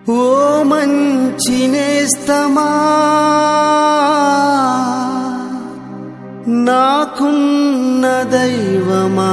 ఓ మంచి నేస్తమా నాకున్న దైవమా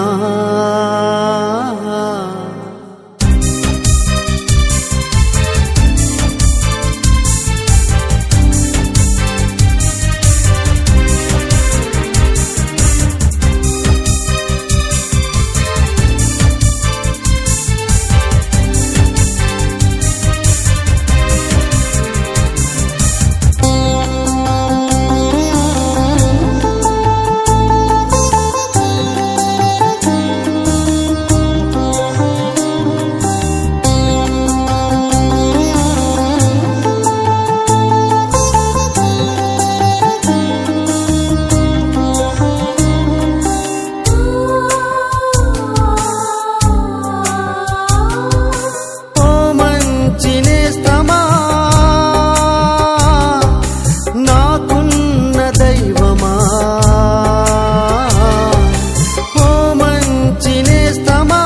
ఓ మంచి నేస్తమా నాకున్న దైవమా ఓ మంచి నేస్తమా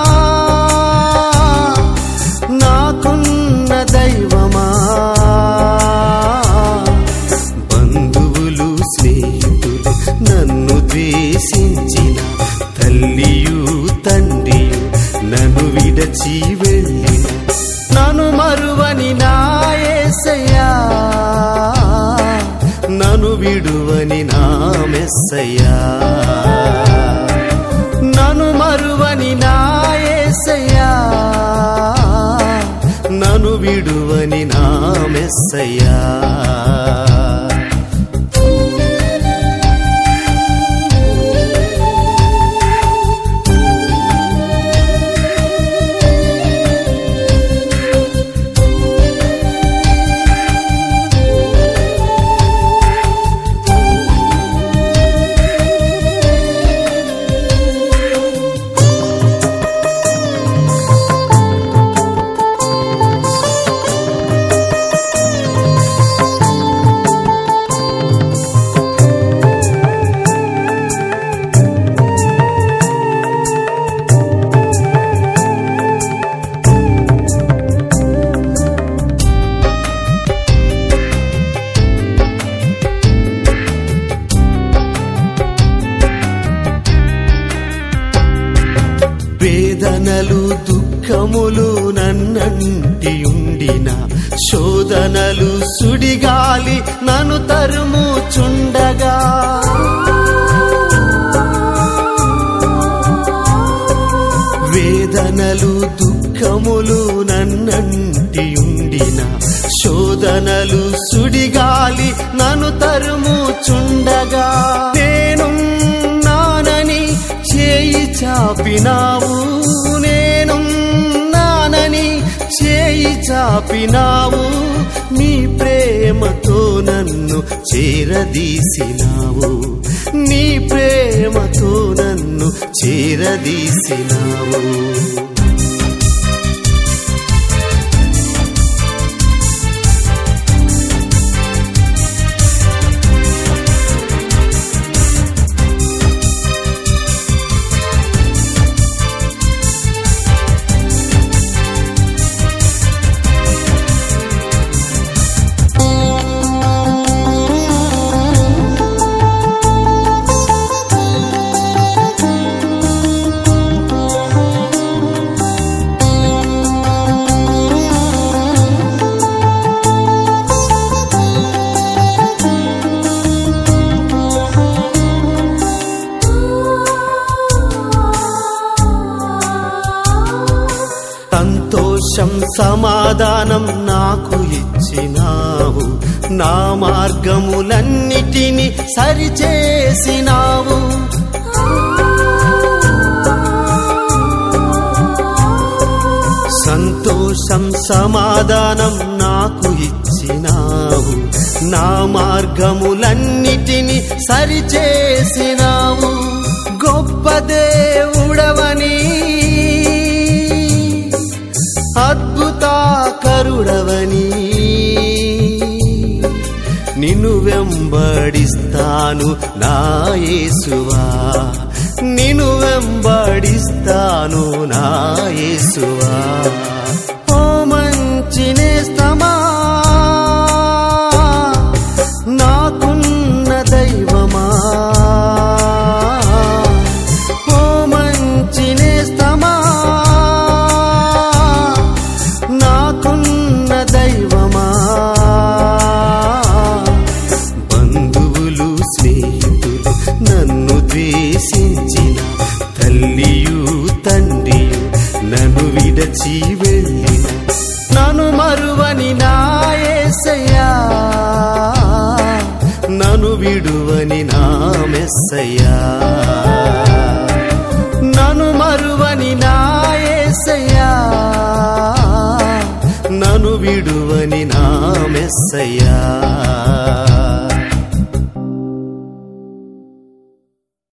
నాకున్న దైవమా బంధువులు స్నేహితులు నన్ను ద్వేషించిన తల్లియు తండ్రియు నన్ను విడచి వెళ్ళిన నన్ను మరువని నాయసయ్యా నన్ను విడువని నా మెస్సయ్యా నన్ను మరువని నాయసయ్యా నన్ను విడువని నా మెస్సయ్యా వేదనలు దుఃఖములు నన్నంటి ఉండిన శోధనలు సుడిగాలి నన్ను తరుముచుండగా వేదనలు దుఃఖములు నన్నంటి ఉండిన శోధనలు సుడిగాలి నన్ను తరుముచుండగా నేను నానని చేయి చాపినావు నేను నానని చేయి చాపినావు నీ ప్రేమతో నన్ను చేరదీసినావు నీ ప్రేమతో నన్ను చేరదీసినావు సంతోషం సమాధానం నాకు ఇచ్చినావు నా మార్గములన్నిటిని సరిచేసినావు సంతోషం సమాధానం నాకు ఇచ్చినావు నా మార్గములన్నిటిని సరిచేసినావు గొప్ప దేవుడవని అద్భుత కరుడవని నిన్ను వెంబడిస్తాను నా యేసువా నిన్ను వెంబడిస్తాను నా యేసువా ఓ మంచి నేస్త తల్లియు తండ్రియు నన్ను విడచి వెళ్ళిన నన్ను మరువని నాయసయ్యా నన్ను విడువని నా మెస్సయ్యా నన్ను మరువని నాయసయ్యా నన్ను విడువని నా మెస్సయ్యా